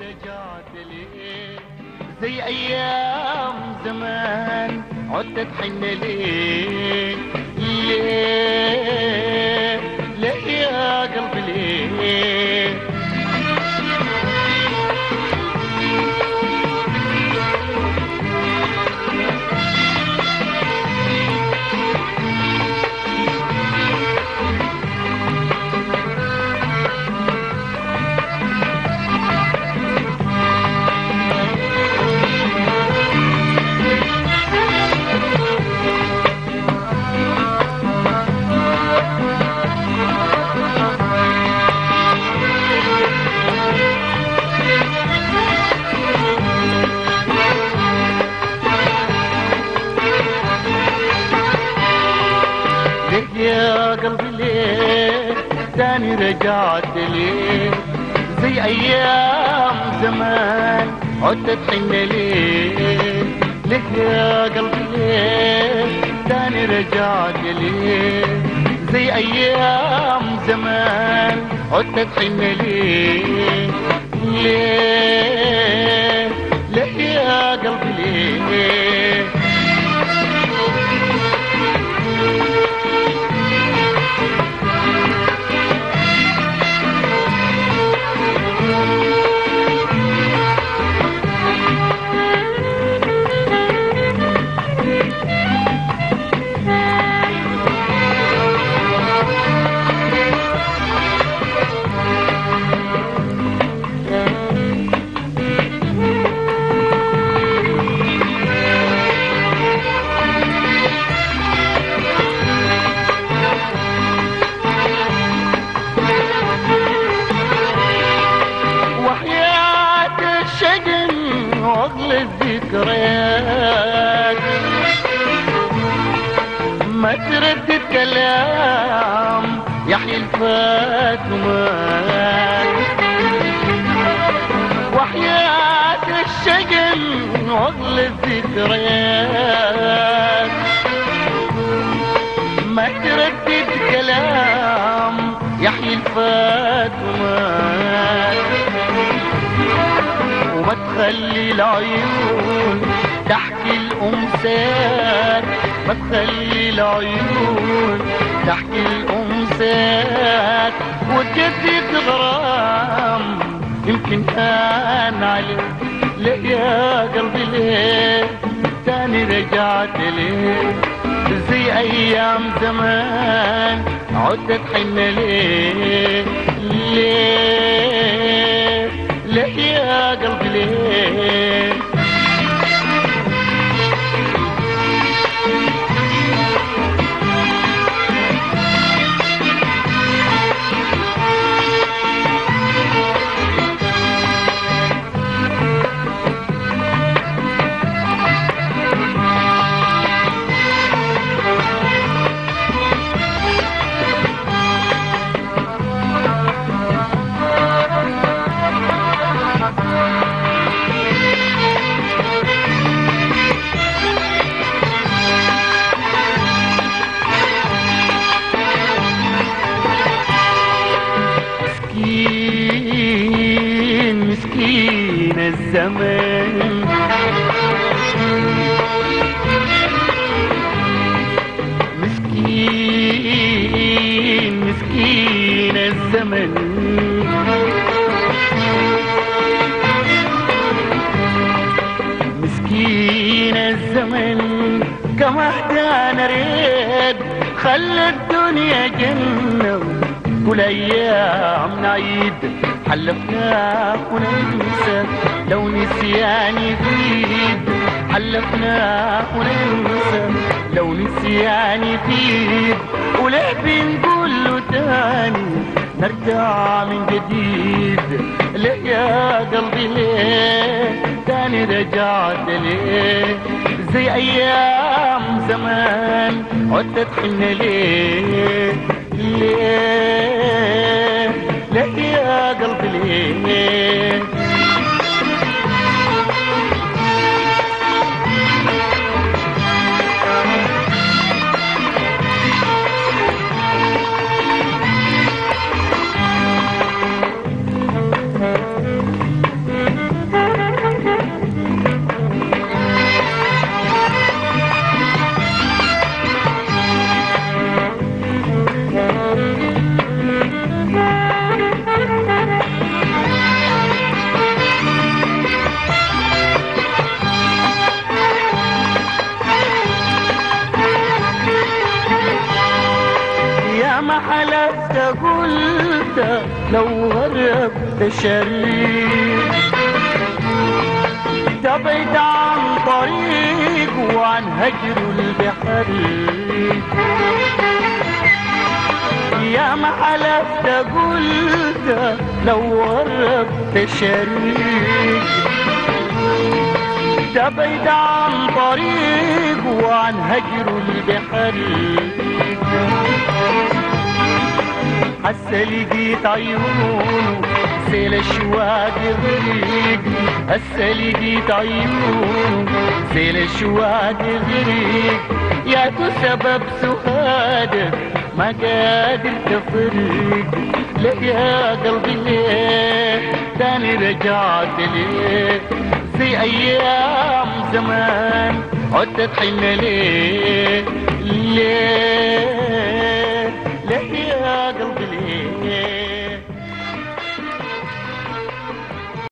رجعت ليه زي ايام زمان عدت تحن ليه ليه ليه يا قلبي ليه ليه يا قلبي ليه تاني رجعت ليه زي ايام زمان عدت تحن ليه ليه يا قلبي ليه تاني رجعت ليه زي ايام زمان عدت تحن ليه ليه ليه يا قلبي ليه وحياة الشجن واغلى الذكريات ما تردد كلام يحيي الفاتمات وحياة الشجن واغلى الذكريات ما تردد كلام يحيي الفاتمات وما تخلي العيون تحكي الأمسات ما تخلي العيون تحكي الأمسات وتجدد غرام يمكن كان عليه ليه يا قلبي ليه تاني رجعت ليه زي ايام زمان عدت حن ليه ليه ليه يا قلبي ليه مسكين مسكين الزمن مسكين مسكين الزمن مسكين الزمن كما اهدانا ريد خلى الدنيا جنة كل ايام نعيد حلفنا وننسى لو نسيان يفيد حلفنا وننسى لو نسيان يفيد وليه بنقول له تاني نرجع من جديد ليه يا قلبي ليه تاني رجعت ليه زي ايام زمان عدت تحن ليه ليه ليه يا قلبي ليه قلت لو غرب الشريك تبعد عن طريق وعن هجر البحريك يا ما حلفت قلت لو غربت شريك تبعد عن طريق وعن هجر البحريك هسه لقيت عيونه سيل الشواق يغرق هسه لقيت عيونه سيل الشواق يغرق يا تو سبب سهادك ما قادر تفرق لا يا قلبي ليه تاني رجعت ليه زي ايام زمان عدت حين ليه ليه